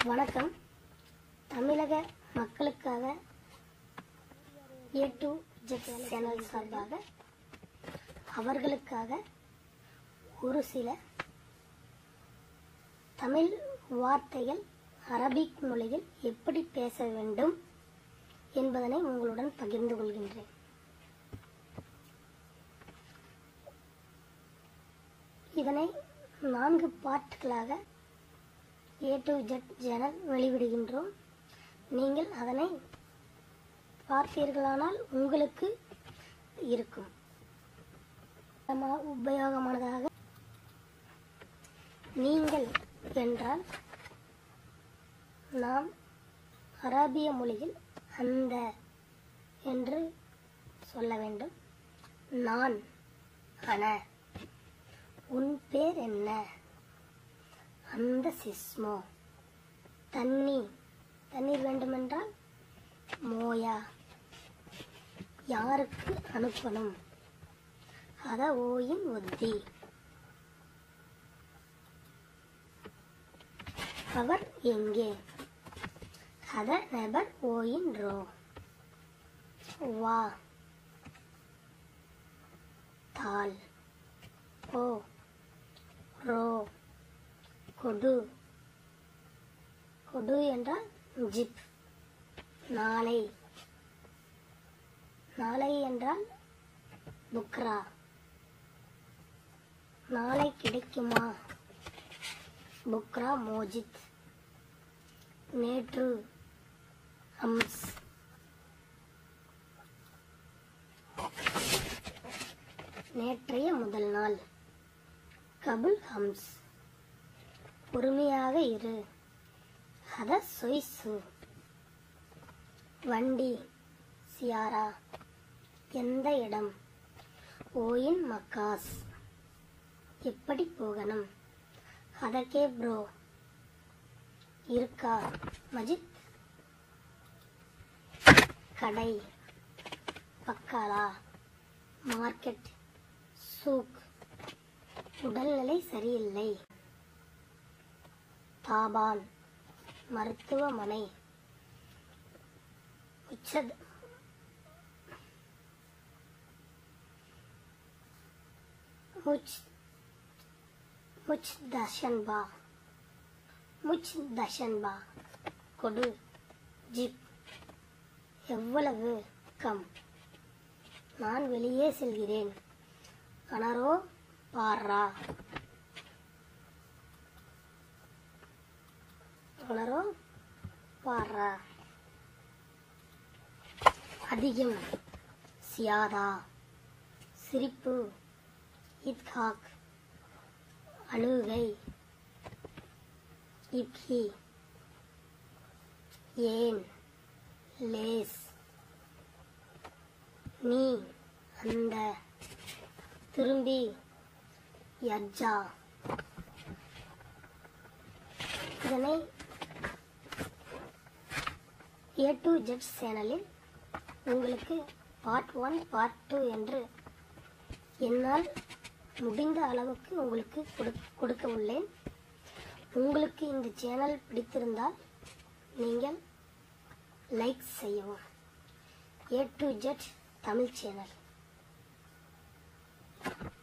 வணக்கம் தமிழக மக்களுக்காக ஏ டு ஜெட் சேனல் சார்பாக அவர்களுக்காக ஒரு சில தமிழ் வார்த்தைகள் அரபிக் மொழியில் எப்படி பேச வேண்டும் என்பதனை உங்களுடன் பகிர்ந்து கொள்கின்றேன் இதனை நான்கு பார்ட்டுகளாக ஏ டு ஜெட் சேனல் வெளிவிடுகின்றோம் நீங்கள் அதனை பார்த்தீர்களானால் உங்களுக்கு இருக்கும் நம்ம உபயோகமானதாக நீங்கள் என்றால் நாம் அராபிய மொழியில் அந்த என்று சொல்ல வேண்டும் நான் அன உன் பேர் என்ன அந்த சிஸ்மோ தண்ணீர் தண்ணீர் வேண்டுமென்றால் மோயா யாருக்கு அனுப்பணும் அத ஓயின் ஒத்தி அவர் எங்கே அத நபர் ஓயின் ரோ வா தால் ஓ ரோ கொடு கொடு என்றால் ஜிப் நாளை நாளை என்றால் புக்ரா நாளை கிடைக்குமா புக்ரா மோஜித் நேற்று அம்ஸ் நேற்றைய முதல் நாள் கபுல் ஹம்ஸ் பொறுமையாக இரு அத சொய்சு வண்டி சியாரா எந்த இடம் ஓயின் மக்காஸ் எப்படி போகணும் அதற்கே ப்ரோ இருக்கா மஜித் கடை பக்காலா மார்க்கெட் சூக் உடல்நிலை சரியில்லை தாபான் மருத்துவமனை உச்சத் முச் முச் தஷன்பா முச் தஷன்பா கொடு ஜிப் எவ்வளவு கம் நான் வெளியே செல்கிறேன் அனரோ பாரா அனரோ பாரா அதிகம் சியாதா சிரிப்பு இத்ஹாக் அழுகை இப்கி ஏன் லேஸ் நீ அந்த திரும்பி யஜ்ஜா இதனை ஏ டு ஜெட் சேனலில் உங்களுக்கு பார்ட் ஒன் பார்ட் டூ என்று என்னால் முடிந்த அளவுக்கு உங்களுக்கு கொடு- கொடுக்க உள்ளேன் உங்களுக்கு இந்த சேனல் பிடித்திருந்தால் நீங்கள் லைக் செய்யவும் A to Z Tamil channel